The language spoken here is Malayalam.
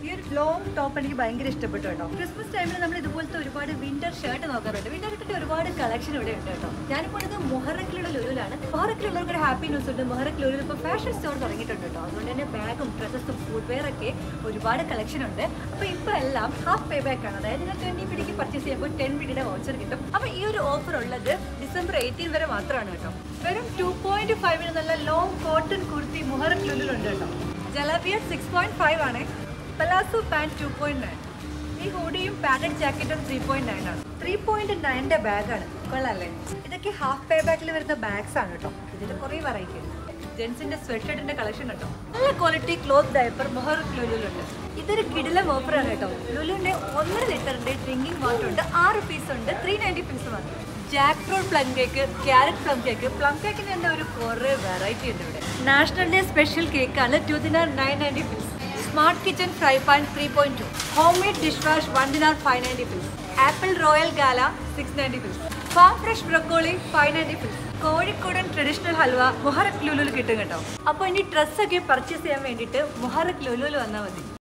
ഈ ഒരു ലോങ് ടോപ്പ് എനിക്ക് ഭയങ്കര ഇഷ്ടപ്പെട്ടു കേട്ടോ ക്രിസ്മസ് ടൈമിൽ നമ്മൾ ഇതുപോലത്തെ ഒരുപാട് വിന്റർ ഷർട്ട് നോക്കാറുണ്ട് വിന്റർ ഷർട്ടിന്റെ ഒരുപാട് കളക്ഷൻ ഇവിടെ ഉണ്ട് കേട്ടോ ഞാനിപ്പോൾ ഇത് മൊഹറക്കിലുള്ള ലുലുലാണ് മൊഹറക്കിലുള്ളവർക്ക് ഒരു ഹാപ്പി ന്യൂസ് ഉണ്ട് മൊഹറക്ക് ലുലുവിൽ ഇപ്പോൾ ഫാഷൻ സ്റ്റോർ തുടങ്ങിയിട്ടുണ്ട് കേട്ടോ അതുകൊണ്ട് തന്നെ ബാഗും ഡ്രസ്സസും ഫുഡ്വെയർ ഒക്കെ ഒരുപാട് കളക്ഷൻ ഉണ്ട് അപ്പോൾ ഇപ്പോൾ എല്ലാം ഹാഫ് പേ ബാക്ക് ആണ് അതായത് നിങ്ങൾ ട്വന്റി പിടിക്ക് പർച്ചേസ് ചെയ്യുമ്പോൾ ടെൻ പിടിയുടെ വൗച്ചർ കിട്ടും അപ്പോൾ ഈ ഒരു ഓഫർ ഉള്ളത് ഡിസംബർ എയ്റ്റീൻ വരെ മാത്രമാണ് കേട്ടോ വെറും ടു പോയിന്റ് ഫൈവിന് നല്ല ലോങ് കോട്ടൺ കുർത്തി മുഹറക്ക് ലുലുലുണ്ട് കേട്ടോ ജലാബിയ സിക്സ് പോയിന്റ് ഫൈവ് ആണ് palazzo pant two point nine ഈ ഹൂഡിയും പാഡഡ് ജാക്കറ്റും ത്രീ പോയിന്റ് നയൻ ആണ് ത്രീ പോയിന്റ് നയൻ്റെ ബാഗാണ് കൊള്ളാല്ലേ ഇതൊക്കെ ഹാഫ് പേ ബാക്കിൽ വരുന്ന ബാഗ്സ് ആണ് കേട്ടോ ഇതിൽ കുറേ വെറൈറ്റി ഉണ്ട് ജെൻസിന്റെ സ്വെറ്റഡിന്റെ കളക്ഷൻ കേട്ടോ നല്ല ക്വാളിറ്റി ക്ലോത്ത് ഡയപ്പർ മൊഹർ ലുലുലുണ്ട് ഇതൊരു കിടിലം ഓഫറാണ് കേട്ടോ ലുലുവിന്റെ ഒന്നര ലിറ്ററിന്റെ ഡ്രിങ്കിങ് വാട്ടർ ഉണ്ട് ആറ് പീസ് ഉണ്ട് ത്രീ നയൻറ്റി പീസ് മാത്രം jackfruit plum cake carrot plum cake plum കേക്കിന് തന്നെ ഒരു കുറേ വെറൈറ്റി ഉണ്ട് ഇവിടെ നാഷണൽ ഡേ സ്പെഷ്യൽ കേക്കാണ് two dinar nine ninety piece smart kitchen fry pan three point two home made dish wash one dinar five ninety piece apple royal gala six ninety piece farm fresh broccoli five ninety piece കോഴിക്കോടൻ ട്രഡീഷണൽ ഹൽവ മുഹറക് ലുലുൽ കിട്ടും കേട്ടോ അപ്പോൾ ഇനി ഡ്രസ്സൊക്കെ പർച്ചേസ് ചെയ്യാൻ വേണ്ടിയിട്ട് മുഹറക് ലുലുൽ വന്നാൽ മതി